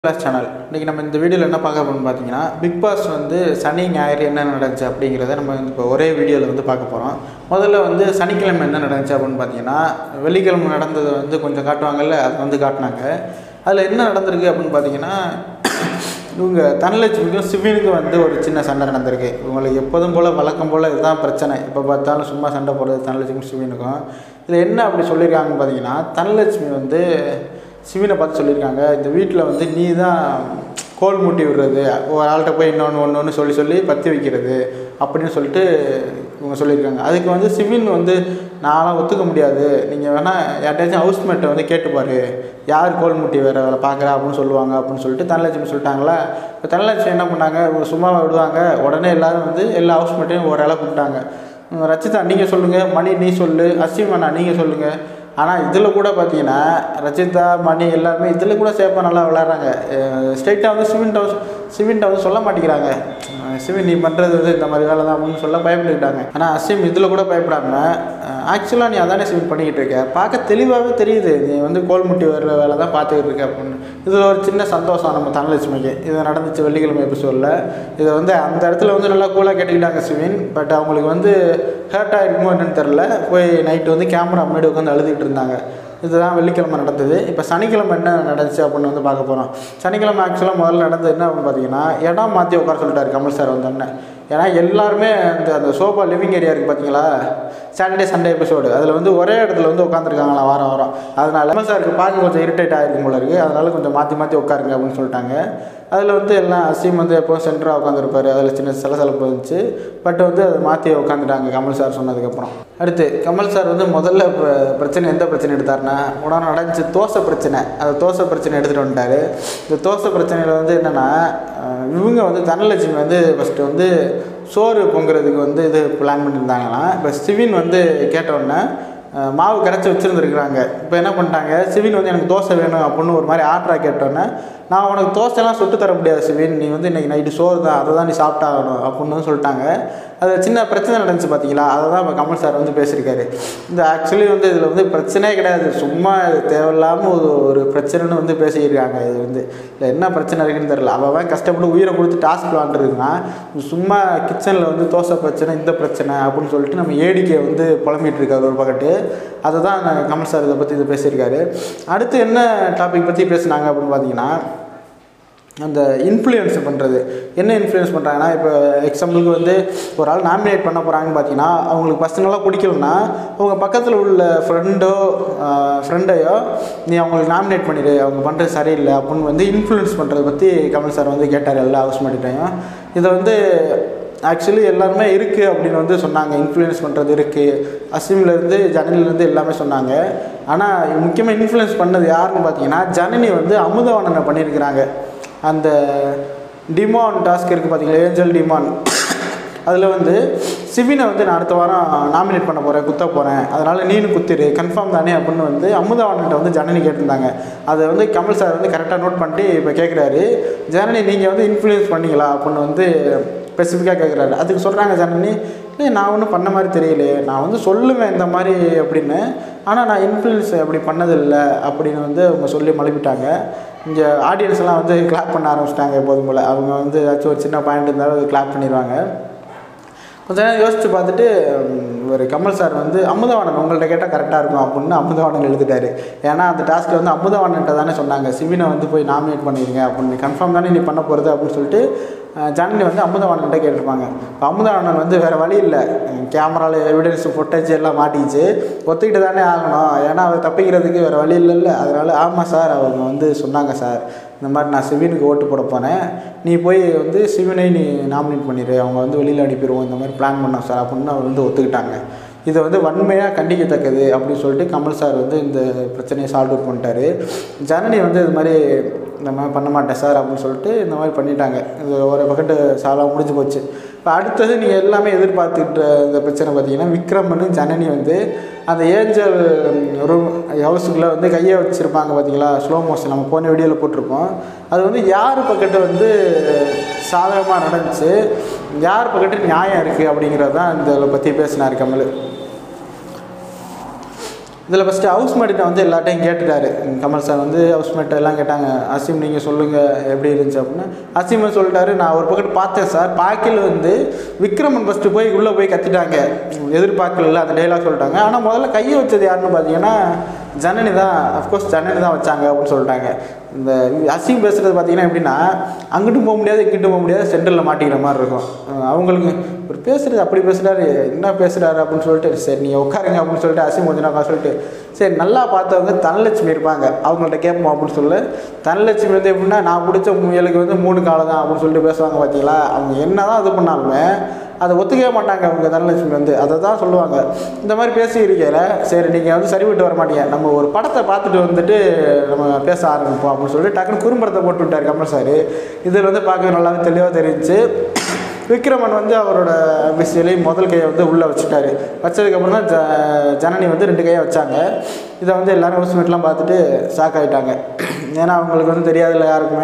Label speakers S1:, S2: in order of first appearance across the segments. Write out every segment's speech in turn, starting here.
S1: class channel இன்றைக்கி நம்ம இந்த வீடியோவில் என்ன பார்க்க போகிறோம்னு பார்த்தீங்கன்னா பிக் பாஸ் வந்து சனி ஞாயிறு என்ன நடந்துச்சு அப்படிங்கிறத நம்ம வந்து இப்போ ஒரே வீடியோவில் வந்து பார்க்க போகிறோம் முதல்ல வந்து சனிக்கிழமை என்ன நடந்துச்சு அப்படின்னு பார்த்தீங்கன்னா வெள்ளிக்கிழமை நடந்ததை வந்து கொஞ்சம் காட்டுவாங்கல்ல அதை வந்து காட்டினாங்க அதில் என்ன நடந்திருக்கு அப்படின்னு பார்த்தீங்கன்னா இவங்க தனலட்சுமிக்கும் சிவினுக்கும் வந்து ஒரு சின்ன சண்டை நடந்திருக்கு இவங்களுக்கு எப்போதும் போல் வழக்கம் போல் இதுதான் பிரச்சனை எப்போ பார்த்தாலும் சும்மா சண்டை போடுறது தனலட்சுமிக்கும் சிவினுக்கும் இதில் என்ன அப்படி சொல்லியிருக்காங்கன்னு பார்த்தீங்கன்னா தனலட்சுமி வந்து சிவினை பார்த்து சொல்லியிருக்காங்க இந்த வீட்டில் வந்து நீ தான் கோல் மூட்டி விடுறது ஒரு ஆள்கிட்ட போய் இன்னொன்று ஒன்று ஒன்று சொல்லி சொல்லி பற்றி வைக்கிறது அப்படின்னு சொல்லிட்டு இவங்க சொல்லியிருக்காங்க அதுக்கு வந்து சிவின் வந்து நான்லாம் ஒத்துக்க முடியாது நீங்கள் வேணால் யார்கிட்டயாச்சும் ஹவுஸ்மேட்டை வந்து கேட்டுப்பாரு யார் கோல் மூட்டி வேறு வேலை பார்க்குறா அப்படின்னு சொல்லுவாங்க அப்படின்னு சொல்லிட்டு தனலட்சுமி சொல்லிட்டாங்களா இப்போ தனலட்சுமி என்ன பண்ணாங்க இவங்க சும்மா விடுவாங்க உடனே எல்லாரும் வந்து எல்லா ஹவுஸ்மேட்டையும் ஒரு ஆளாக கூப்பிட்டாங்க உம், ரச்சிதா நீங்கள் சொல்லுங்கள் மணி நீ சொல்லு அஸ்வின் அண்ணா நீங்கள் சொல்லுங்கள் ஆனால் இதில் கூட பார்த்தீங்கன்னா ரச்சிதா மணி எல்லாருமே இதில் கூட சேஃபாக நல்லா விளையாடுறாங்க ஸ்ட்ரைட்டாக வந்து சிவின்ட்ட வந்து சிவின்ட்ட வந்து சொல்ல மாட்டேங்கிறாங்க அஹ் சிவின் நீ பண்ணுறது வந்து இந்த மாதிரி வேலை தான் அப்படின்னு சொல்ல பயப்பட்டுக்கிட்டாங்க ஆனால் அசிம் இதில் கூட பயப்படாமல் ஆக்சுவலாக நீ அதானே சிவின் பண்ணிக்கிட்டு இருக்க பார்க்க தெளிவாகவே தெரியுது நீ வந்து கோல்முட்டி வர்ற வேலை தான் பார்த்துக்கிட்டு இருக்க அப்படின்னு இதில் ஒரு சின்ன சந்தோஷம் நம்ம தனலட்சுமிக்கு இது நடந்துச்சு வெள்ளிக்கிழமை எபிசோடில் இதை வந்து அந்த இடத்துல வந்து நல்லா கூலாக கேட்டுக்கிட்டாங்க சிவின் பட் அவங்களுக்கு வந்து ஹர்ட் ஆகிருக்குமோ என்னன்னு தெரில போய் நைட்டு வந்து கேமரா முன்னாடி உட்காந்து அழுதுகிட்டு இருந்தாங்க இதுதான் வெள்ளிக்கிழமை நடந்தது இப்போ சனிக்கிழமை என்ன நடந்துச்சு அப்படின்னு வந்து பார்க்க போகிறோம் சனிக்கிழமை ஆக்சுவலாக முதல்ல நடந்தது என்ன அப்படின்னு பார்த்தீங்கன்னா இடம் மாற்றி உட்கார சொல்லிட்டாரு கமல் சார் வந்தோடனே ஏன்னா எல்லாருமே அந்த அந்த சோஃபா லிவிங் ஏரியா இருக்குது பார்த்தீங்களா சாட்டர்டே சண்டே எபிசோடு அதில் வந்து ஒரே இடத்துல வந்து உட்காந்துருக்காங்களா வாரம் வாரம் அதனால கமல் சாருக்கு பார்க்க கொஞ்சம் இரிட்டேட் ஆகிருக்கும் போல இருக்குது அதனால கொஞ்சம் மாற்றி மாற்றி உட்காருங்க அப்படின்னு சொல்லிட்டாங்க அதில் வந்து எல்லாம் அசீம் வந்து எப்போவும் சென்டராக உட்காந்துருப்பாரு அதில் சின்ன சலசலப்பு இருந்துச்சு பட் வந்து அதை மாற்றி உட்காந்துட்டாங்க கமல் சார் சொன்னதுக்கப்புறம் அடுத்து கமல் சார் வந்து முதல்ல இப்போ பிரச்சனை எந்த பிரச்சனை எடுத்தாருன்னா உடனே நடந்துச்சு தோசை பிரச்சனை அந்த தோசை பிரச்சனை எடுத்துகிட்டு வந்துட்டாரு இந்த தோசை பிரச்சனையில் வந்து என்னென்னா இவங்க வந்து தனலட்சுமி வந்து ஃபஸ்ட்டு வந்து சோறு பொங்குறதுக்கு வந்து இது பிளான் பண்ணியிருந்தாங்களாம் இப்போ சிவின் வந்து கேட்டவுடனே அஹ் மாவு கரைச்சி வச்சுருந்துருக்குறாங்க இப்போ என்ன பண்ணிட்டாங்க சிவின் வந்து எனக்கு தோசை வேணும் அப்படின்னு ஒரு மாதிரி ஆர்டராக கேட்டோன்னே நான் உனக்கு தோசைலாம் சுட்டு தர முடியாது சிவின் நீ வந்து இன்றைக்கி நைட்டு சோறு தான் அதை தான் நீ சாப்பிட்டாகணும் அப்படின்னு வந்து சொல்லிட்டாங்க அது சின்ன பிரச்சனை நடந்துச்சு பார்த்தீங்களா அதை தான் இப்போ கமல் சார் வந்து பேசியிருக்காரு இந்த ஆக்சுவலி வந்து இதில் வந்து பிரச்சனையே கிடையாது சும்மா இது தேவையில்லாமல் ஒரு ஒரு பிரச்சனைன்னு வந்து பேசியிருக்காங்க இது வந்து இல்லை என்ன பிரச்சனை இருக்குன்னு தெரில அவன் கஷ்டப்பட்டு உயிரை கொடுத்து டாஸ்க் விளாண்டுருக்குன்னா சும்மா கிச்சனில் வந்து தோசை பிரச்சனை இந்த பிரச்சனை அப்படின்னு சொல்லிட்டு நம்ம ஏடிக்கை வந்து புலம்பிட்டு இருக்காரு ஒரு பக்கத்து அதை தான் கமல் சார் இதை பற்றி இது பேசியிருக்காரு அடுத்து என்ன டாபிக் பற்றி பேசுனாங்க அப்படின்னு பார்த்தீங்கன்னா அந்த இன்ஃப்ளூயன்ஸ் பண்ணுறது என்ன இன்ஃப்ளூயன்ஸ் பண்ணுறாங்கன்னா இப்போ எக்ஸாம்பிளுக்கு வந்து ஒரு ஆள் நாமினேட் பண்ண போகிறாங்கன்னு பார்த்தீங்கன்னா அவங்களுக்கு பர்சனலாக பிடிக்கலன்னா அவங்க பக்கத்தில் உள்ள ஃப்ரெண்டோ ஃப்ரெண்டையோ நீ அவங்களுக்கு நாமினேட் பண்ணிடு அவங்க பண்ணுறது சரியில்லை அப்படின்னு வந்து இன்ஃப்ளூயன்ஸ் பண்ணுறதை பற்றி கமல் சார் வந்து கேட்டார் எல்லா ஹவுஸ் மேட்டையும் இதை வந்து ஆக்சுவலி எல்லாருமே இருக்குது அப்படின்னு வந்து சொன்னாங்க இன்ஃப்ளூயன்ஸ் பண்ணுறது இருக்குது அசிம்லேருந்து ஜனனிலேருந்து எல்லாமே சொன்னாங்க ஆனால் முக்கியமாக இன்ஃப்ளூயன்ஸ் பண்ணது யாருன்னு பார்த்தீங்கன்னா ஜனனி வந்து அமுதவாணனை பண்ணியிருக்கிறாங்க அந்த டிமான் டாஸ்க் இருக்குது பார்த்தீங்களா ஏஞ்சல் டிமான் அதில் வந்து சிவினை வந்து நான் அடுத்த வாரம் நாமினேட் பண்ண போகிறேன் குத்த போகிறேன் அதனால் நீனு குத்திரு கன்ஃபார்ம் தானே அப்படின்னு வந்து அமுதவாணன்ட்ட வந்து ஜனனி கேட்டிருந்தாங்க அதை வந்து கமல் சார் வந்து கரெக்டாக நோட் பண்ணிட்டு இப்போ கேட்குறாரு ஜனனி நீங்கள் வந்து இன்ஃப்ளூயன்ஸ் பண்ணீங்களா அப்படின்னு வந்து ஸ்பெசிஃபிக்காக கேட்குறாரு அதுக்கு சொல்கிறாங்க ஜனனி இல்லை நான் ஒன்றும் பண்ண மாதிரி தெரியலையே நான் வந்து சொல்லுவேன் இந்த மாதிரி அப்படின்னு ஆனால் நான் இன்ஃப்ளூயன்ஸ் அப்படி பண்ணதில்லை அப்படின்னு வந்து அவங்க சொல்லி மழுப்பிட்டாங்க இங்கே ஆடியன்ஸ் எல்லாம் வந்து கிளாப் பண்ண ஆரம்பிச்சிட்டாங்க எப்போதும் போல் அவங்க வந்து ஏதாச்சும் ஒரு சின்ன பாயிண்ட் இருந்தாலும் அது கிளாப் பண்ணிடுவாங்க கொஞ்ச நேரம் யோசிச்சு பார்த்துட்டு ம், ஒரு கமல் சார் வந்து அமுதவாணன் உங்கள்கிட்ட கேட்டால் கரெக்டாக இருக்கும் அப்படின்னு அமுதவாணன் எழுதிட்டாரு ஏன்னா அந்த டாஸ்க்கில் வந்து அமுதவாணன்ட்ட தானே சொன்னாங்க சிவினை வந்து போய் நாமினேட் பண்ணிடுங்க அப்படின்னு கன்ஃபார்ம் தானே நீ பண்ண போகிறது அப்படின்னு சொல்லிட்டு அஹ், ஜனனி வந்து அமுதவாணன்ட்ட கேட்டிருப்பாங்க இப்போ அமுதவாணன் வந்து வேறு வழி இல்லை கேமராவில் எவிடன்ஸ் ஃபுட்டேஜ் எல்லாம் மாட்டிக்கிச்சு ஒத்துக்கிட்டு தானே ஆகணும் ஏன்னா அவர் தப்பிக்கிறதுக்கு வேறு வழி இல்லைல்ல அதனால் ஆமாம் சார் அவங்க வந்து சொன்னாங்க சார் இந்த மாதிரி நான் சிவினுக்கு ஓட்டு போட போனேன் நீ போய் வந்து சிவினை நீ நாமினேட் பண்ணிடு அவங்க வந்து வெளியில் அனுப்பிடுவோம் இந்த மாதிரி பிளான் பண்ணோம் சார் அப்படின்னு அவர் வந்து ஒத்துக்கிட்டாங்க இதை வந்து வன்மையாக கண்டிக்கத்தக்கது அப்படின்னு சொல்லிட்டு கமல் சார் வந்து இந்த பிரச்சனையை சால்வ் அவுட் பண்ணிட்டாரு ஜனனி வந்து இது மாதிரி இந்த மாதிரி பண்ண மாட்டேன் சார் அப்படின்னு சொல்லிட்டு இந்த மாதிரி பண்ணிட்டாங்க இது ஒரு பக்கெட்டு சாலாக முடிஞ்சு போச்சு இப்போ அடுத்தது நீங்கள் எல்லாமே எதிர்பார்த்துக்கிட்ட இந்த பிரச்சனை பார்த்தீங்கன்னா விக்ரமனு ஜனனி வந்து அந்த ஏஞ்சல் ரூம் ஹவுஸுக்குள்ளே வந்து கையை வச்சுருப்பாங்க பார்த்தீங்களா ஸ்லோ மோஷன் நம்ம போன வீடியோவில் போட்டிருப்போம் அது வந்து யார் பக்கத்து வந்து சாதகமாக நடந்துச்சு யார் பக்கத்து நியாயம் இருக்குது அப்படிங்கிறது தான் இந்த பற்றி பேசினார் கமல் இதில் ஃபஸ்ட்டு ஹவுஸ் மேட்டை வந்து எல்லாட்டையும் கேட்டுட்டாரு ம், கமல் சார் வந்து ஹவுஸ் மேட்டை எல்லாம் கேட்டாங்க அசீம் நீங்கள் சொல்லுங்கள் எப்படி இருந்துச்சு அப்படின்னு அசீம் சொல்லிட்டாரு நான் ஒரு பக்கத்து பார்த்தேன் சார் பாக்கில் வந்து விக்ரமன் ஃபஸ்ட்டு போய் உள்ளே போய் கத்திட்டாங்க ம், எதிர்பார்க்கல அந்த டைலாக் சொல்லிட்டாங்க ஆனால் முதல்ல கையை வச்சது யாருன்னு பார்த்தீங்கன்னா ஜனனி தான் அஃப்கோர்ஸ் ஜனனி தான் வச்சாங்க அப்படின்னு சொல்லிட்டாங்க இந்த அசீம் பேசுகிறது பார்த்தீங்கன்னா எப்படின்னா அங்கிட்டும் போக முடியாது இங்கிட்டும் போக முடியாது சென்டரில் மாட்டிக்கிற மாதிரி இருக்கும் அஹ் அவங்களுக்கு ஒரு பேசுகிறது அப்படி பேசுகிறாரு என்ன பேசுகிறாரு அப்படின்னு சொல்லிட்டு சரி நீங்கள் உட்காருங்க அப்படின்னு சொல்லிட்டு அசீம் கொஞ்ச நேரம் சொல்லிட்டு சரி நல்லா பார்த்தவங்க தனலட்சுமி இருப்பாங்க அவங்கள்ட்ட கேட்போம் அப்படின்னு சொல்லி தனலட்சுமி வந்து எப்படின்னா நான் பிடிச்ச முயலுக்கு வந்து மூணு காலம் தான் அப்படின்னு சொல்லிட்டு பேசுவாங்க பார்த்தீங்களா அவங்க என்ன தான் இது பண்ணாலுமே அதை ஒத்துக்கவே மாட்டாங்க அவங்க தனலட்சுமி வந்து அதை தான் சொல்லுவாங்க இந்த மாதிரி பேசி இருக்கையில் சரி நீங்கள் வந்து சரிவிட்டு வர மாட்டீங்க நம்ம ஒரு படத்தை பார்த்துட்டு வந்துட்டு நம்ம பேச ஆரம்பிப்போம் அப்படின்னு சொல்லிட்டு டக்குன்னு குறும்படத்தை போட்டு விட்டார் கமல் சார் இதில் வந்து பார்க்க நல்லாவே தெளிவாக தெரிஞ்சுச்சு விக்ரமன் வந்து அவரோட விஷயலி முதல் கையை வந்து உள்ளே வச்சுட்டாரு வச்சதுக்கப்புறம் தான் ஜ ஜனனி வந்து ரெண்டு கையை வச்சாங்க இதை வந்து எல்லாரும் ஹவுஸ்மேட்லாம் பார்த்துட்டு ஷாக் ஆகிட்டாங்க ஏன்னா அவங்களுக்கு வந்து தெரியாதுல்ல யாருக்குமே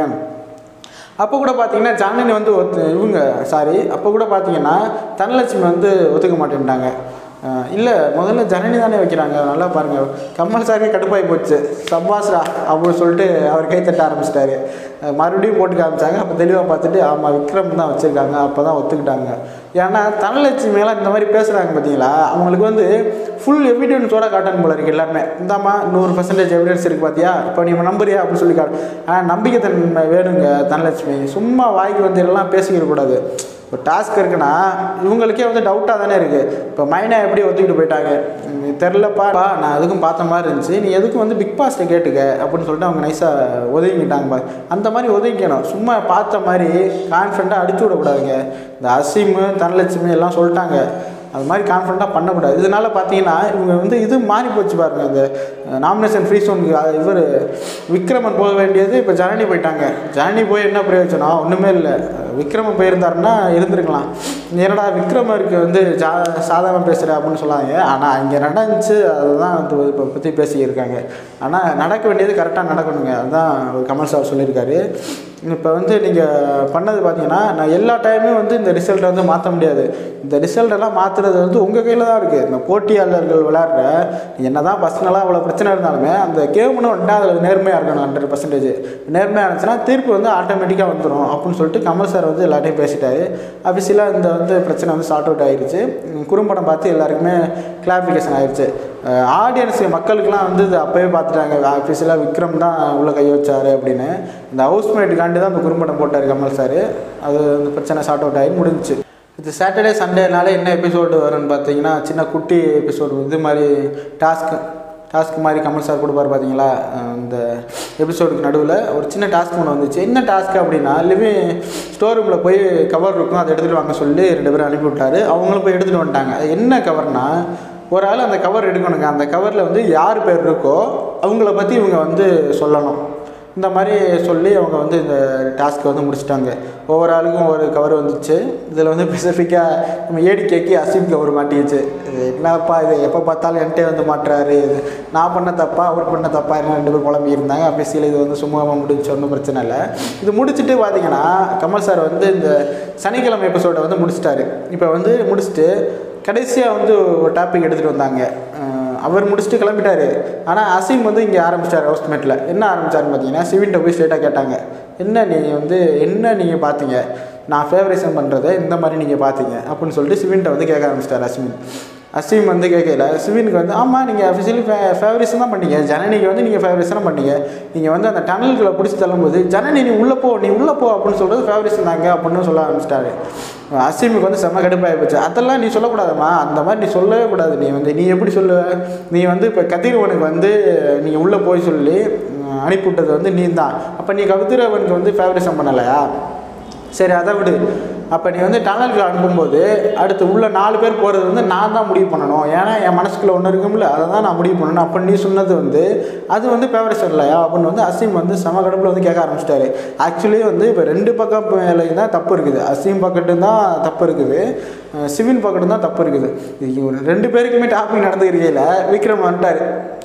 S1: அப்போ கூட பார்த்தீங்கன்னா ஜனனி வந்து ஒத்து இவங்க சாரி அப்போ கூட பார்த்தீங்கன்னா தனலட்சுமி வந்து ஒத்துக்க மாட்டேன்ட்டாங்க இல்லை முதல்ல ஜனனி தானே வைக்கிறாங்க நல்லா பாருங்கள் கமல் சாரே கடுப்பாகி போச்சு சப்பாஸ்ரா அப்படின்னு சொல்லிட்டு அவர் கை தட்ட ஆரம்பிச்சிட்டாரு அஹ் மறுபடியும் போட்டு காமிச்சாங்க அப்போ தெளிவாக பார்த்துட்டு ஆமாம் விக்ரம் தான் வச்சுருக்காங்க அப்போ தான் ஒத்துக்கிட்டாங்க ஏன்னா தனலட்சுமியெல்லாம் இந்த மாதிரி பேசுகிறாங்க பார்த்தீங்களா அவங்களுக்கு வந்து ஃபுல் எவிடன்ஸோட காட்டணும் போல இருக்குது எல்லாருமே இந்தாம்மா நூறு பர்சன்டேஜ் எவிடன்ஸ் இருக்குது பார்த்தியா இப்போ நீ நம்புறியா அப்படின்னு சொல்லி காட்டு ஆனால் நம்பிக்கை தன்மை வேணுங்க தனலட்சுமி சும்மா வாய்க்கு வந்து எல்லாம் பேசிக்கிற கூடாது இப்போ டாஸ்க் இருக்குன்னா இவங்களுக்கே வந்து டவுட்டாக தானே இருக்குது இப்போ மைனா எப்படி ஒத்துக்கிட்டு போயிட்டாங்க உம் தெரிலப்பா பா, நான் எதுக்கும் பார்த்த மாதிரி இருந்துச்சு நீ எதுக்கும் வந்து பிக் பாஸ்ட்டை கேட்டுக்க அப்படின்னு சொல்லிட்டு அவங்க நைஸாக ஒதுங்கிட்டாங்க பா அந்த மாதிரி ஒதுங்கிக்கணும் சும்மா பார்த்த மாதிரி கான்ஃபிடண்ட்டாக அடிச்சு விடக்கூடாதுங்க இந்த அசீமு தனலட்சுமி எல்லாம் சொல்லிட்டாங்க அது மாதிரி கான்ஃபிடண்ட்டாக பண்ணக்கூடாது இதனால பார்த்தீங்கன்னா இவங்க வந்து இது மாறி போச்சு பாருங்க இந்த நாமினேஷன் ஃப்ரீ சோனுக்கு இவர் விக்ரமன் போக வேண்டியது இப்போ ஜனனி போயிட்டாங்க ஜனனி போய் என்ன பிரயோஜனம் ஒன்றுமே இல்லை விக்ரமன் போயிருந்தாருன்னா இருந்திருக்கலாம் என்னடா விக்ரமருக்கு வந்து ஜா சாதாரண பேசுகிற அப்படின்னு சொல்லாங்க ஆனால் இங்கே நடந்துச்சு அதுதான் வந்து இப்போ பற்றி பேசியிருக்காங்க ஆனால் நடக்க வேண்டியது கரெக்டாக நடக்கணுங்க அதுதான் ஒரு கமல் சார் சொல்லியிருக்காரு இப்போ வந்து நீங்கள் பண்ணது பார்த்தீங்கன்னா நான் எல்லா டைமுமே வந்து இந்த ரிசல்ட்டை வந்து மாற்ற முடியாது இந்த ரிசல்ட்டெல்லாம் மாற்றுறது வந்து உங்கள் கையில் தான் இருக்குது இந்த போட்டியாளர்கள் விளையாடுற என்ன தான் பர்சனலாக அவ்வளோ பிரச்சனை இருந்தாலுமே அந்த கேம்னு வந்துட்டு அதில் நேர்மையாக இருக்கணும் ஹண்ட்ரட் பர்சன்டேஜ் நேர்மையாக இருந்துச்சுன்னா தீர்ப்பு வந்து ஆட்டோமேட்டிக்காக வந்துடும் அப்படின்னு சொல்லிட்டு கமல் சார் வந்து எல்லாத்தையும் பேசிட்டாரு அஃபிஷியலாக இந்த வந்து பிரச்சனை வந்து சார்ட் அவுட் ஆயிடுச்சு உம் குறும்படம் பார்த்து எல்லாருக்குமே கிளாரிஃபிகேஷன் ஆயிடுச்சு ஆடியன்ஸ் மக்களுக்கெல்லாம் வந்து இது அப்போவே பார்த்துட்டாங்க அஃபிஷியலாக விக்ரம் தான் உள்ள கை வச்சாரு அப்படின்னு இந்த ஹவுஸ்மேட்டுக்காண்டி தான் இந்த குறும்படம் போட்டார் கமல் சார் அது அந்த பிரச்சனை சார்ட் அவுட் ஆகி முடிஞ்சுச்சு இது சாட்டர்டே சண்டேனால என்ன எபிசோடு வரும்னு பார்த்தீங்கன்னா சின்ன குட்டி எபிசோடு இது மாதிரி டாஸ்க் டாஸ்க் மாதிரி கமல் சார் கொடுப்பார் பார்த்தீங்களா அஹ் இந்த எபிசோடுக்கு நடுவில் ஒரு சின்ன டாஸ்க் ஒன்று வந்துச்சு என்ன டாஸ்க் அப்படின்னா லிவிங் ஸ்டோர் ரூமில் போய் கவர் இருக்கும் அதை எடுத்துகிட்டு வாங்க சொல்லி ரெண்டு பேரும் அனுப்பி விட்டாரு அவங்களும் போய் எடுத்துகிட்டு வந்துட்டாங்க அது என்ன கவர்னா ஒரு ஆள் அந்த கவர் எடுக்கணுங்க அந்த கவரில் வந்து யார் பேர் இருக்கோ அவங்கள பற்றி இவங்க வந்து சொல்லணும் இந்த மாதிரி சொல்லி அவங்க வந்து இந்த டாஸ்க்கை வந்து முடிச்சிட்டாங்க ஒவ்வொரு ஆளுக்கும் ஒரு கவர் வந்துச்சு இதில் வந்து ஸ்பெசிஃபிக்காக நம்ம ஏடி கேக்கி அசீம் கவர் மாட்டிக்கிச்சு இது என்னப்பா இது எப்போ பார்த்தாலும் என்கிட்டே வந்து மாட்டுறாரு இது நான் பண்ண தப்பா அவர் பண்ண தப்பா என்ன ரெண்டு பேர் குழம்பி இருந்தாங்க அபிசியில் இது வந்து சுமூகமாக முடிஞ்சு ஒன்றும் பிரச்சனை இல்லை இது முடிச்சுட்டு பார்த்தீங்கன்னா கமல் சார் வந்து இந்த சனிக்கிழமை எபிசோடை வந்து முடிச்சிட்டாரு இப்போ வந்து முடிச்சுட்டு கடைசியாக வந்து ஒரு டாபிக் எடுத்துகிட்டு வந்தாங்க அஹ் அவர் முடிச்சுட்டு கிளம்பிட்டாரு ஆனால் அசீம் வந்து இங்கே ஆரம்பிச்சார் ஹவுஸ்மேட்டில் என்ன ஆரம்பிச்சாருன்னு பார்த்தீங்கன்னா சிவின்ட்ட போய் ஸ்ட்ரெயிட்டாக கேட்டாங்க என்ன நீங்கள் வந்து என்ன நீங்கள் பார்த்தீங்க நான் ஃபேவரிசம் பண்ணுறதை இந்த மாதிரி நீங்கள் பார்த்தீங்க அப்படின்னு சொல்லிட்டு சிவின்ட்ட வந்து கேட்க ஆரம்பிச்சிட்டார் அஸ்வின் அசீம் வந்து கேட்கல சிவினுக்கு வந்து ஆமாம் நீங்கள் அஃபிஷியலி ஃபே ஃபேவரிசம் தான் பண்ணீங்க ஜனனிக்கு வந்து நீங்கள் ஃபேவரிசம் தான் பண்ணீங்க நீங்கள் வந்து அந்த டனல்குள்ளே பிடிச்சி தள்ளும்போது ஜனனி நீ உள்ளே போ நீ உள்ளே போ அப்படின்னு சொல்கிறது ஃபேவரிசம் தாங்க அப்படின்னு சொல்ல ஆரம்பிச்சிட்டாரு அசீமுக்கு வந்து செம்ம கடுப்பாகி போச்சு அதெல்லாம் நீ சொல்லக்கூடாதும்மா அந்த மாதிரி நீ சொல்லவே கூடாது நீ வந்து நீ எப்படி சொல்லுவ நீ வந்து இப்போ கதிரவனுக்கு வந்து நீங்கள் உள்ளே போய் சொல்லி உம், அனுப்பிவிட்டது வந்து நீ தான் அப்போ நீ கதிரவனுக்கு வந்து ஃபேவரிசம் பண்ணலையா சரி அதை விடு அப்போ நீ வந்து டனலுக்கு அனுப்பும்போது அடுத்து உள்ள நாலு பேர் போகிறது வந்து நான் தான் முடிவு பண்ணணும் ஏன்னா என் மனசுக்குள்ள ஒன்று இருக்கும்ல அதை தான் நான் முடிவு பண்ணணும் அப்போ நீ சொன்னது வந்து அது வந்து ஃபேவரிசம் இல்லையா அப்படின்னு வந்து அசீம் வந்து சம கடப்பில் வந்து கேட்க ஆரம்பிச்சிட்டாரு ஆக்சுவலி வந்து இப்போ ரெண்டு பக்கம் மேலேயும் தான் தப்பு இருக்குது அசீம் பக்கெட்டும் தான் தப்பு இருக்குது அஹ் சிவின் பக்கெட்டும் தான் தப்பு இருக்குது இது ஒரு ரெண்டு பேருக்குமே டாபிக் நடந்துருக்கையில் விக்ரம் வந்துட்டார்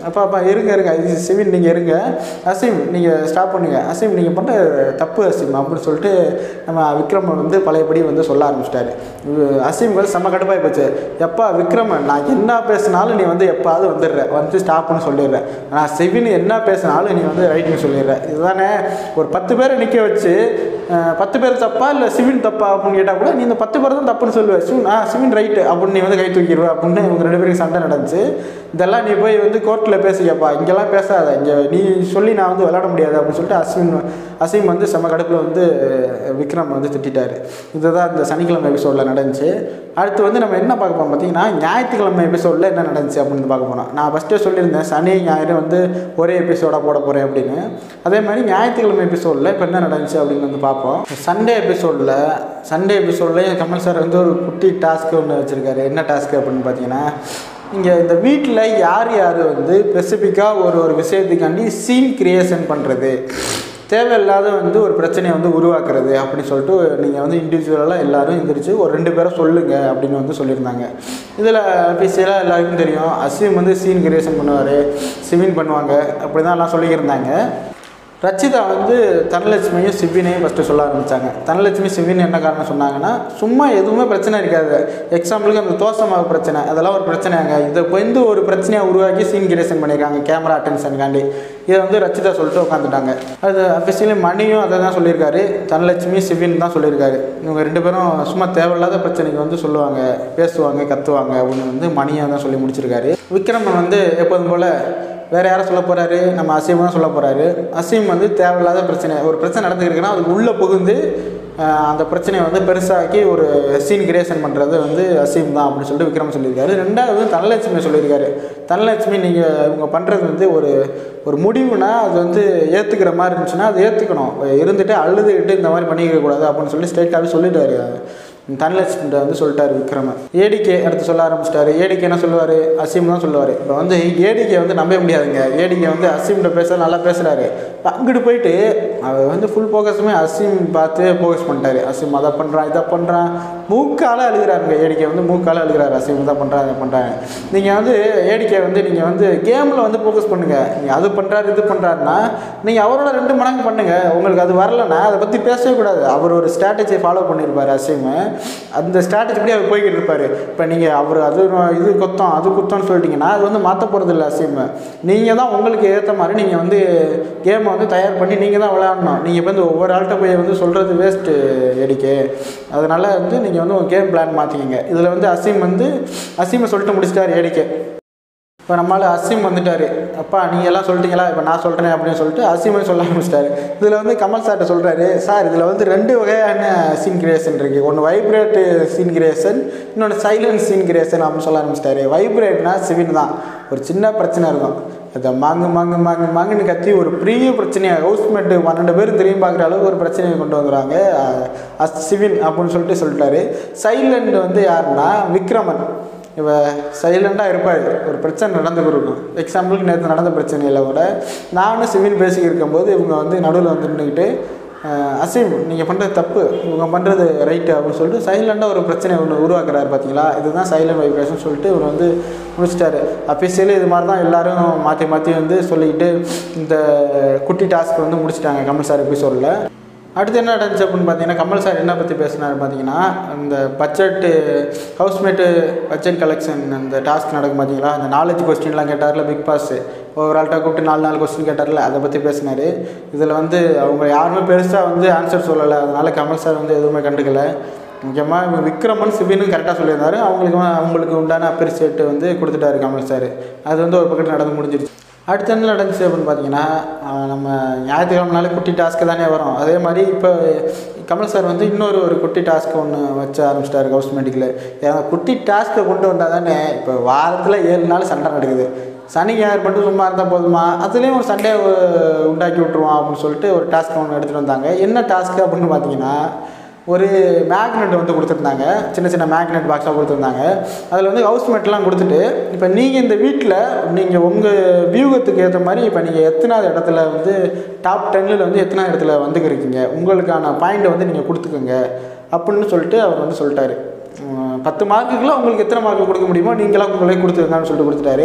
S1: அப்பா அப்பா இருங்க இருங்க இது சிவின் நீங்கள் இருங்க அசீம் நீங்கள் ஸ்டாப் பண்ணுங்க அசீம் நீங்கள் பண்ண தப்பு அசீம் அப்படின்னு சொல்லிட்டு நம்ம விக்ரமன் வந்து பழையபடி வந்து சொல்ல ஆரம்பிச்சிட்டாரு அசீம்கள் செம்ம கடுப்பாகி போச்சு எப்பா விக்ரமன் நான் என்ன பேசினாலும் நீ வந்து எப்பாவது வந்துடுற வந்து ஸ்டாப்னு சொல்லிடுற நான் சிவின் என்ன பேசினாலும் நீ வந்து ரைட்னு சொல்லிடுற இதுதானே ஒரு பத்து பேரை நிற்க வச்சு அஹ், பத்து பேர் தப்பா இல்லை சிவின் தப்பா அப்படின்னு கேட்டால் கூட நீ இந்த பத்து பேர் தான் தப்புன்னு சொல்லுவேன் சிவின் ஆ சிவின் ரைட்டு அப்படின்னு நீ வந்து கை தூக்கிடுவ அப்படின்னு இவங்க ரெண்டு பேருக்கு சண்டை நடந்துச்சு இதெல்லாம் நீ போய் வந்து கோர்ட்டில் பேசிக்கப்பா இங்கெல்லாம் பேசாத இங்கே நீ சொல்லி நான் வந்து விளையாட முடியாது அப்படின்னு சொல்லிட்டு அஸ்வின் அசீம் வந்து செம்ம கடுப்பில் வந்து அஹ், விக்ரம் வந்து திட்டிட்டாரு இதுதான் இந்த சனிக்கிழமை எபிசோடில் நடந்துச்சு அடுத்து வந்து நம்ம என்ன பார்க்க போறோம் பார்த்தீங்கன்னா ஞாயிற்றுக்கிழமை எபிசோடில் என்ன நடந்துச்சு அப்படின்னு பார்க்க போகிறோம் நான் ஃபஸ்ட்டே சொல்லியிருந்தேன் சனி ஞாயிறு வந்து ஒரே எபிசோடாக போட போகிறேன் அப்படின்னு அதே மாதிரி ஞாயிற்றுக்கிழமை எபிசோடில் இப்போ என்ன நடந்துச்சு அப்படின்னு வந்து பார்ப்போம் சண்டே எபிசோடில் சண்டே எபிசோட்லேயும் கமல் சார் வந்து ஒரு குட்டி டாஸ்க் ஒன்று வச்சுருக்காரு என்ன டாஸ்க் அப்படின்னு பார்த்தீங்கன்னா இங்கே இந்த வீட்டில் யார் யார் வந்து ஸ்பெசிஃபிக்காக ஒரு ஒரு விஷயத்துக்காண்டி சீன் கிரியேஷன் பண்ணுறது தேவையில்லாத வந்து ஒரு பிரச்சனையை வந்து உருவாக்குறது அப்படின்னு சொல்லிட்டு நீங்கள் வந்து இண்டிவிஜுவலாக எல்லாரும் எந்திரிச்சு ஒரு ரெண்டு பேரை சொல்லுங்கள் அப்படின்னு வந்து சொல்லியிருந்தாங்க இதில் அஃபீஷியலாக எல்லாருக்கும் தெரியும் அசீம் வந்து சீன் கிரியேஷன் பண்ணுவார் சிவின் பண்ணுவாங்க அப்படி தான் எல்லாம் சொல்லியிருந்தாங்க ரச்சிதா வந்து தனலட்சுமியும் சிவினையும் ஃபஸ்ட்டு சொல்ல ஆரம்பித்தாங்க தனலட்சுமி சிவின் என்ன காரணம் சொன்னாங்கன்னா சும்மா எதுவுமே பிரச்சனை இருக்காது எக்ஸாம்பிளுக்கு அந்த தோசை மாவு பிரச்சனை அதெல்லாம் ஒரு பிரச்சனையாங்க இதை வந்து ஒரு பிரச்சனையை உருவாக்கி சீன் கிரியேஷன் பண்ணியிருக்காங்க கேமரா அட்டென்ஷனுக்காண்டி இதை வந்து ரச்சிதா சொல்லிட்டு உட்காந்துட்டாங்க அது அஃபிஷியலி மணியும் அதை தான் சொல்லியிருக்காரு தனலட்சுமி சிவின் தான் சொல்லியிருக்காரு இவங்க ரெண்டு பேரும் சும்மா தேவையில்லாத பிரச்சனைக்கு வந்து சொல்லுவாங்க பேசுவாங்க கத்துவாங்க அப்படின்னு வந்து மணியாக தான் சொல்லி முடிச்சிருக்காரு விக்ரமன் வந்து எப்போதும் போல் வேறு யாரை சொல்ல போகிறாரு நம்ம அசீம் தான் சொல்ல போகிறாரு அசீம் வந்து தேவையில்லாத பிரச்சனை ஒரு பிரச்சனை நடந்துருக்குன்னா அதுக்கு உள்ளே புகுந்து ஆஹ், அந்த பிரச்சனையை வந்து பெருசாக்கி ஒரு சீன் கிரியேஷன் பண்ணுறது வந்து அசீம் தான் அப்படின்னு சொல்லிட்டு விக்ரம் சொல்லியிருக்காரு ரெண்டாவது வந்து தனலட்சுமி சொல்லியிருக்காரு தனலட்சுமி நீங்கள் இவங்க பண்ணுறது வந்து ஒரு ஒரு முடிவுனா அது வந்து ஏற்றுக்கிற மாதிரி இருந்துச்சுன்னா அது ஏற்றுக்கணும் இருந்துட்டு அழுதுகிட்டு இந்த மாதிரி பண்ணிக்க கூடாது அப்படின்னு சொல்லி ஸ்ட்ரைட்டாகவே சொல்லிட்டாரு தனலட்சுமிட்ட வந்து சொல்லிட்டாரு விக்ரம ஏடிகே அடுத்து சொல்ல ஆரம்பிச்சிட்டாரு ஏடிகே என்ன சொல்லுவார் அசீம் தான் சொல்லுவார் இப்போ வந்து ஏடிகே வந்து நம்ப முடியாதுங்க ஏடிகே வந்து அசீம்கிட்ட பேச நல்லா பேசுகிறாரு அங்கிட்டு போயிட்டு அவர் வந்து ஃபுல் ஃபோக்கஸுமே அசீம் பார்த்து ஃபோக்கஸ் பண்ணிட்டாரு அசீம் அதை பண்ணுறான் இதை பண்ணுறான் மூக்கால அழுகிறாருங்க ஏடிகே வந்து மூக்கால அழுகிறாரு அசீம் இதை பண்ணுறாங்க இதை பண்ணுறாங்க நீங்கள் வந்து ஏடிகே வந்து நீங்கள் வந்து கேமில் வந்து ஃபோக்கஸ் பண்ணுங்கள் நீங்கள் அது பண்ணுறாரு இது பண்ணுறாருன்னா நீங்கள் அவரோட ரெண்டு மடங்கு பண்ணுங்கள் உங்களுக்கு அது வரலன்னா அதை பற்றி பேசவே கூடாது அவர் ஒரு ஸ்ட்ராட்டஜியை ஃபாலோ பண்ணியிருப்பார் அசீம் அந்த ஸ்ட்ராட்டஜி படி அவர் போய்கிட்டு இருப்பார் இப்போ நீங்கள் அவர் அது இது குத்தம் அது குத்தம்னு சொல்லிட்டீங்கன்னா அது வந்து மாற்ற போகிறது இல்லை அசீம் நீங்கள் தான் உங்களுக்கு ஏற்ற மாதிரி நீங்கள் வந்து கேமை வந்து தயார் பண்ணி நீங்கள் தான் விளையாடணும் நீங்கள் இப்போ வந்து ஒவ்வொரு ஆள்கிட்ட போய் வந்து சொல்கிறது வேஸ்ட்டு எடிக்கே அதனால் வந்து நீங்கள் வந்து உங்கள் கேம் பிளான் மாற்றிக்கிங்க இதில் வந்து அசீம் வந்து அசீமை சொல்லிட்டு முடிச்சிட்டாரு ஏடிக்கே இப்போ நம்மளால் அசீம் வந்துட்டார் அப்பா நீங்கள் எல்லாம் சொல்லிட்டீங்களா இப்போ நான் சொல்கிறேன் அப்படின்னு சொல்லிட்டு அசீமே சொல்ல ஆரம்பிச்சிட்டாரு இதில் வந்து கமல் சார்ட்ட சொல்கிறாரு சார் இதில் வந்து ரெண்டு வகையான சீன் கிரியேஷன் இருக்குது ஒன்று வைப்ரேட் சீன் கிரியேஷன் இன்னொன்று சைலண்ட் சீன் கிரியேஷன் அப்படின்னு சொல்ல ஆரம்பிச்சிட்டாரு வைப்ரேட்னா சிவின் தான் ஒரு சின்ன பிரச்சனை இருக்கும் அதை மாங்கு மாங்கு மாங்கு மாங்குன்னு கத்தி ஒரு பெரிய பிரச்சனையை ஹவுஸ்மேட்டு பன்னெண்டு பேரும் திரும்பி பார்க்குற அளவுக்கு ஒரு பிரச்சனையை கொண்டு வந்துடுறாங்க அஸ் சிவின் அப்படின்னு சொல்லிட்டு சொல்லிட்டாரு சைலண்ட் வந்து யாருன்னா விக்ரமன் இவ சைலண்டாக இருப்பார் ஒரு பிரச்சனை நடந்துக்கிட்டு இருக்கும் எக்ஸாம்பிளுக்கு நேற்று நடந்த பிரச்சனையில் கூட நானும் சிவின் பேசிக்கிட்டு இருக்கும்போது இவங்க வந்து நடுவில் வந்து நின்றுக்கிட்டு அஹ், அசீம் நீங்கள் பண்ணுறது தப்பு இவங்க பண்ணுறது ரைட்டு அப்படின்னு சொல்லிட்டு சைலண்டாக ஒரு பிரச்சனை ஒன்று உருவாக்குறாரு பார்த்தீங்களா இதுதான் சைலண்ட் வைப்ரேஷன் சொல்லிட்டு இவர் வந்து முடிச்சிட்டாரு அஃபிஷியலி இது மாதிரி தான் எல்லாரும் மாற்றி மாற்றி வந்து சொல்லிக்கிட்டு இந்த குட்டி டாஸ்க் வந்து முடிச்சிட்டாங்க கமல் சார் எபிசோடில் அடுத்து என்ன நடந்துச்சு அப்படின்னு பார்த்தீங்கன்னா கமல் சார் என்ன பற்றி பேசினார் பார்த்தீங்கன்னா இந்த பட்ஜெட்டு ஹவுஸ்மேட்டு பட்ஜெட் கலெக்ஷன் அந்த டாஸ்க் நடக்கும் பார்த்தீங்களா அந்த நாலேஜ் கொஸ்டின்லாம் கேட்டார்ல பிக் பாஸ் ஒவ்வொரு ஆள்கிட்ட கூப்பிட்டு நாலு நாலு கொஸ்டின் கேட்டார்ல அதை பற்றி பேசினார் இதில் வந்து அவங்க யாருமே பெருசாக வந்து ஆன்சர் சொல்லலை அதனால கமல் சார் வந்து எதுவுமே கண்டுக்கல முக்கியமாக இவங்க விக்ரமன் சிவினும் கரெக்டாக சொல்லியிருந்தாரு அவங்களுக்கு அவங்களுக்கு உண்டான அப்ரிசியேட் வந்து கொடுத்துட்டாரு கமல் சார் அது வந்து ஒரு பக்கத்தில் நடந்து முடிஞ்சிருச்சு அடுத்து என்ன நடந்துச்சு அப்படின்னு பார்த்தீங்கன்னா ஆஹ் நம்ம ஞாயிற்றுக்கிழமனாலே குட்டி டாஸ்க்கு தானே வரும் அதே மாதிரி இப்போ கமல் சார் வந்து இன்னொரு ஒரு குட்டி டாஸ்க் ஒன்று வச்ச ஆரம்பிச்சிட்டாரு கவர்மெண்ட்டுக்கில் ஏன்னா குட்டி டாஸ்க்கை கொண்டு வந்தால் தானே இப்போ வாரத்தில் ஏழு நாள் சண்டை நடக்குது சனி ஞாயிறு மட்டும் சும்மா இருந்தால் போதுமா அதுலேயும் ஒரு சண்டே உண்டாக்கி விட்ருவோம் அப்படின்னு சொல்லிட்டு ஒரு டாஸ்க் ஒன்று எடுத்துகிட்டு வந்தாங்க என்ன டாஸ்க்கு அப்படின்னு பார்த்தீங்கன்னா ஒரு மேக்னெட் வந்து கொடுத்துருந்தாங்க சின்ன சின்ன மேக்னெட் பாக்ஸாக கொடுத்துருந்தாங்க அதில் வந்து ஹவுஸ்மேட்லாம் கொடுத்துட்டு இப்போ நீங்கள் இந்த வீட்டில் நீங்கள் உங்கள் வியூகத்துக்கு ஏற்ற மாதிரி இப்போ நீங்கள் எத்தனாவது இடத்துல வந்து டாப் டென்னில் வந்து எத்தனாவது இடத்துல வந்துக்கிறீங்க உங்களுக்கான பாயிண்ட்டை வந்து நீங்கள் கொடுத்துக்கோங்க அப்படின்னு சொல்லிட்டு அவர் வந்து சொல்லிட்டாரு உம், பத்து மார்க்குக்குலாம் உங்களுக்கு எத்தனை மார்க் கொடுக்க முடியுமோ நீங்களாம் உங்களே கொடுத்துருங்கன்னு சொல்லிட்டு கொடுத்துட்டாரு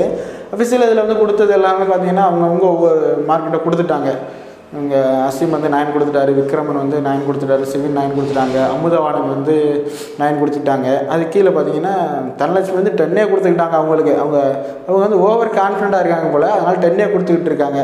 S1: அஃபிஷியல் இதில் வந்து கொடுத்தது எல்லாமே பார்த்தீங்கன்னா அவங்கவுங்க ஒவ்வொரு மார்க்கெட்டை கொடுத்துட்டாங்க இங்கே அசீம் வந்து நைன் கொடுத்துட்டாரு விக்ரமன் வந்து நைன் கொடுத்துட்டாரு சிவின் நைன் கொடுத்துட்டாங்க அமுதவாணன் வந்து நைன் கொடுத்துட்டாங்க அது கீழே பார்த்தீங்கன்னா தனலட்சுமி வந்து டென்னே கொடுத்துக்கிட்டாங்க அவங்களுக்கு அவங்க அவங்க வந்து ஓவர் கான்ஃபிடண்ட்டாக இருக்காங்க போல் அதனால் டென்னே கொடுத்துக்கிட்டு இருக்காங்க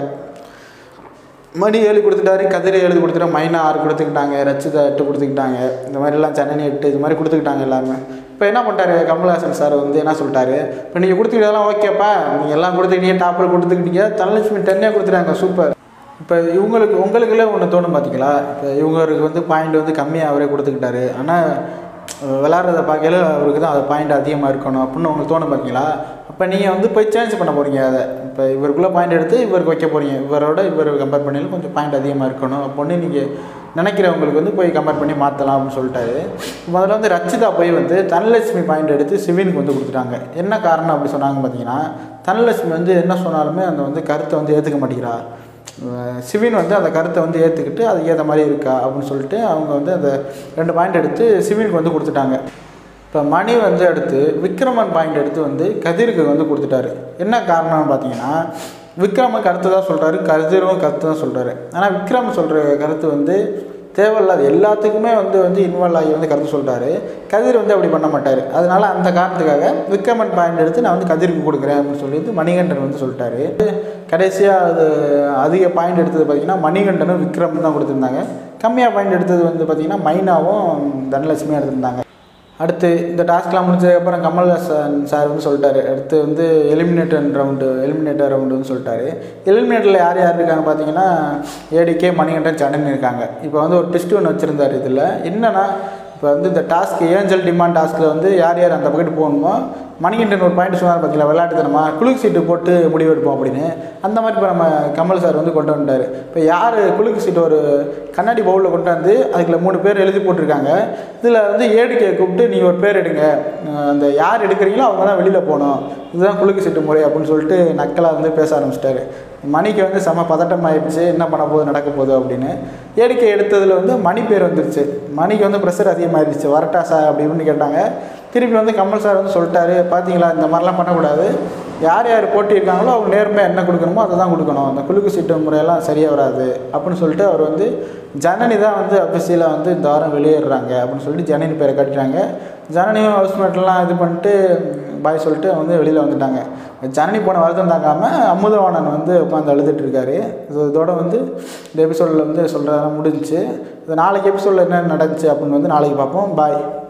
S1: மணி ஏழு கொடுத்துட்டாரு கதிரை ஏழு கொடுத்துட்டா மைனா ஆறு கொடுத்துக்கிட்டாங்க ரச்சிதா எட்டு கொடுத்துக்கிட்டாங்க இந்த மாதிரிலாம் சென்னை எட்டு இது மாதிரி கொடுத்துக்கிட்டாங்க எல்லாருமே இப்போ என்ன பண்ணிட்டாரு கமல்ஹாசன் சார் வந்து என்ன சொல்லிட்டாரு இப்போ நீங்கள் கொடுத்துக்கிட்டதெல்லாம் ஓகேப்பா நீங்கள் எல்லாம் கொடுத்துக்கிட்டீங்க டாப்பில் கொடுத்துக்கிட்டீங்க தனலட்சுமி டென்னே கொடுத்துட்டாங்க சூப்பர் இப்போ இவங்களுக்கு உங்களுக்குள்ளே ஒன்று தோணும் பார்த்தீங்களா இப்போ இவங்களுக்கு வந்து பாயிண்ட் வந்து கம்மியாக அவரே கொடுத்துக்கிட்டாரு ஆனால் விளாட்றத பார்க்கல அவருக்கு தான் அது பாயிண்ட் அதிகமாக இருக்கணும் அப்படின்னு உங்களுக்கு தோணும் பார்த்தீங்களா அப்போ நீங்கள் வந்து போய் சேஞ்ச் பண்ண போகிறீங்க அதை இப்போ இவருக்குள்ளே பாயிண்ட் எடுத்து இவருக்கு வைக்க போகிறீங்க இவரோட இவர் கம்பேர் பண்ணி கொஞ்சம் பாயிண்ட் அதிகமாக இருக்கணும் அப்படின்னு நீங்கள் நினைக்கிறவங்களுக்கு வந்து போய் கம்பேர் பண்ணி மாற்றலாம் அப்படின்னு சொல்லிட்டாரு முதல்ல வந்து ரச்சிதா போய் வந்து தனலட்சுமி பாயிண்ட் எடுத்து சிவினுக்கு வந்து கொடுத்துட்டாங்க என்ன காரணம் அப்படி சொன்னாங்க பார்த்தீங்கன்னா தனலட்சுமி வந்து என்ன சொன்னாலுமே அந்த வந்து கருத்தை வந்து ஏற்றுக்க மாட்டேங்கிறா அஹ் சிவின் வந்து அந்த கருத்தை வந்து ஏற்றுக்கிட்டு அதுக்கு ஏற்ற மாதிரி இருக்கா அப்படின்னு சொல்லிட்டு அவங்க வந்து அந்த ரெண்டு பாயிண்ட் எடுத்து சிவினுக்கு வந்து கொடுத்துட்டாங்க இப்போ மணி வந்து எடுத்து விக்ரமன் பாயிண்ட் எடுத்து வந்து கதிருக்கு வந்து கொடுத்துட்டாரு என்ன காரணம்னு பார்த்தீங்கன்னா விக்ரமன் கருத்து தான் சொல்கிறாரு கதிரும் கருத்து தான் சொல்கிறாரு ஆனால் விக்ரம் சொல்கிற கருத்து வந்து தேவையில்லாத எல்லாத்துக்குமே வந்து வந்து இன்வால்வ் ஆகி வந்து கருத்து சொல்கிறாரு கதிர் வந்து அப்படி பண்ண மாட்டார் அதனால அந்த காரணத்துக்காக விக்ரமன் பாயிண்ட் எடுத்து நான் வந்து கதிருக்கு கொடுக்குறேன் அப்படின்னு சொல்லிட்டு மணிகண்டன் வந்து சொல்லிட்டாரு கடைசியாக அது அதிக பாயிண்ட் எடுத்தது பார்த்தீங்கன்னா மணிகண்டனும் விக்ரம் தான் கொடுத்துருந்தாங்க கம்மியாக பாயிண்ட் எடுத்தது வந்து பார்த்தீங்கன்னா மைனாவும் தனலட்சுமியும் எடுத்திருந்தாங்க அடுத்து இந்த டாஸ்க்லாம் முடிச்சதுக்கப்புறம் கமல்ஹாசன் சார் வந்து சொல்லிட்டாரு அடுத்து வந்து எலிமினேட்டர் ரவுண்டு எலிமினேட்டர் ரவுண்டு வந்து சொல்லிட்டாரு எலிமினேட்டரில் யார் யார் இருக்காங்க பார்த்தீங்கன்னா ஏடிகே மணிகண்டன் சடன் இருக்காங்க இப்போ வந்து ஒரு டெஸ்ட் ஒன்று வச்சுருந்தார் இதில் என்னன்னா இப்போ வந்து இந்த டாஸ்க் ஏஞ்சல் டிமாண்ட் டாஸ்கில் வந்து யார் யார் அந்த பக்கெட் போகணுமோ மணிகண்டன் ஒரு பாயிண்ட் சொன்னார் பார்த்தீங்களா விளையாட்டுத்தனமா குலுக்கு சீட்டு போட்டு முடிவெடுப்போம் அப்படின்னு அந்த மாதிரி இப்போ நம்ம கமல் சார் வந்து கொண்டு வந்துட்டார் இப்போ யார் குலுக்கு சீட்டு ஒரு கண்ணாடி பவுலில் கொண்டு வந்து அதுக்குள்ள மூணு பேர் எழுதி போட்டிருக்காங்க இதில் வந்து ஏடிக்கை கூப்பிட்டு நீங்கள் ஒரு பேர் எடுங்க அஹ் அந்த யார் எடுக்கிறீங்களோ அவங்க தான் வெளியில் போகணும் இதுதான் குலுக்கு சீட்டு முறை அப்படின்னு சொல்லிட்டு நக்கலாக வந்து பேச ஆரம்பிச்சிட்டாரு மணிக்கு வந்து செம பதட்டம் ஆயிடுச்சு என்ன பண்ண போகுது நடக்க போகுது அப்படின்னு ஏடிக்கை எடுத்ததில் வந்து மணி பேர் வந்துருச்சு மணிக்கு வந்து ப்ரெஷர் அதிகமாகிடுச்சு வரட்டா சார் அப்படி இப்படின்னு கேட்டாங்க திருப்பி வந்து கமல் சார் வந்து சொல்லிட்டாரு பார்த்தீங்களா இந்த மாதிரிலாம் பண்ணக்கூடாது யார் யார் போட்டி இருக்காங்களோ அவங்க நேர்மையாக என்ன கொடுக்கணுமோ அதை தான் கொடுக்கணும் அந்த குலுக்கு சீட்டு முறையெல்லாம் சரியாக வராது அப்படின்னு சொல்லிட்டு அவர் வந்து ஜனனி தான் வந்து அஃபிஷியலாக வந்து இந்த வாரம் வெளியேறாங்க அப்படின்னு சொல்லிட்டு ஜனனி பேரை கட்டிட்டாங்க ஜனனியும் ஹவுஸ்மேட்லாம் இது பண்ணிட்டு பாய் சொல்லிட்டு வந்து வெளியில் வந்துட்டாங்க ஜனனி போன வருத்தம் தாங்காமல் அமுதவாணன் வந்து உட்காந்து அழுதுட்டு இருக்காரு இது இதோட வந்து இந்த எபிசோடில் வந்து சொல்கிறதெல்லாம் முடிஞ்சுச்சு இது நாளைக்கு எபிசோடில் என்ன நடந்துச்சு அப்படின்னு வந்து நாளைக்கு பார்ப்போம் பாய்